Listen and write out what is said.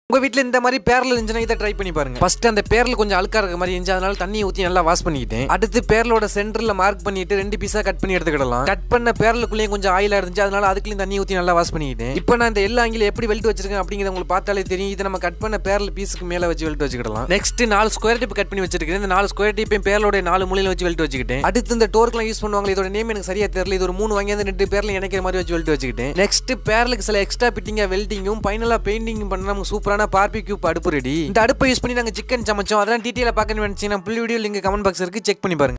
உங்க வீட்ல இந்த மாதிரி பேரல் இருந்துச்சுன்னா இதை ட்ரை பண்ணி பாருங்க ஃபர்ஸ்ட் அந்த பேரல் கொஞ்சம் அழுக்கா இருக்க மாதிரி இருந்துச்சு அதனால தண்ணியை ஊத்தி நல்லா வாஷ் பண்ணிக்கிட்டேன் அடுத்து பேரலோட சென்டர்ல மார்க் பண்ணிட்டு ரெண்டு பீஸா கட் பண்ணி எடுத்துக்கிடலாம் கட் பண்ண பேரலுக்குள்ளேயும் கொஞ்சம் ஆயிலா இருந்துச்சு அதனால அதுக்குள்ளேயும் தண்ணி ஊத்தி நல்லா வாஷ் பண்ணிக்கிட்டேன் இப்போ நான் இந்த எல்லா ஆங்கில எப்படி வெல்ட் வச்சிருக்கேன் அப்படிங்கிறத உங்களுக்கு பார்த்தாலே தெரியும் இதை நம்ம கட் பண்ண பேரல் பீஸுக்கு மேல வச்சு வெல்ட் வச்சுக்கிடலாம் நெக்ஸ்ட் நாலு ஸ்கொயர் டிப் கட் பண்ணி வச்சிருக்கேன் இந்த நாலு ஸ்கொயர் டிப்பையும் பேரலோட நாலு மூலையில வச்சு வெல்ட் வச்சுக்கிட்டேன் அடுத்து இந்த டோர்க்கெல்லாம் யூஸ் பண்ணுவாங்க இதோட நேம் எனக்கு சரியா தெரியல இது ஒரு மூணு வாங்கி அந்த ரெண்டு பேர்ல இணைக்கிற மாதிரி வச்சு வெல்ட் வச்சுக்கிட்டேன் நெக்ஸ்ட் பேரலுக்கு சில எக்ஸ்ட்ரா பிட்டிங்கா வெல்டிங்கும் ஃபைனலா பெயிண்டிங் பண்ண நமக்கு சூப்பரான பார்பிக்யூ அடுப்பு ரெடி இந்த அடுப்பை யூஸ் பண்ணி நாங்க சிக்கன் சமைச்சோம் அதெல்லாம் டீட்டெயிலாக பார்க்க நினைச்சீங்கன்னா புள்ளி வீடியோ லிங்க் கமெண்ட் பாக்ஸ் இருக்கு செக் பண்ணி பாருங்க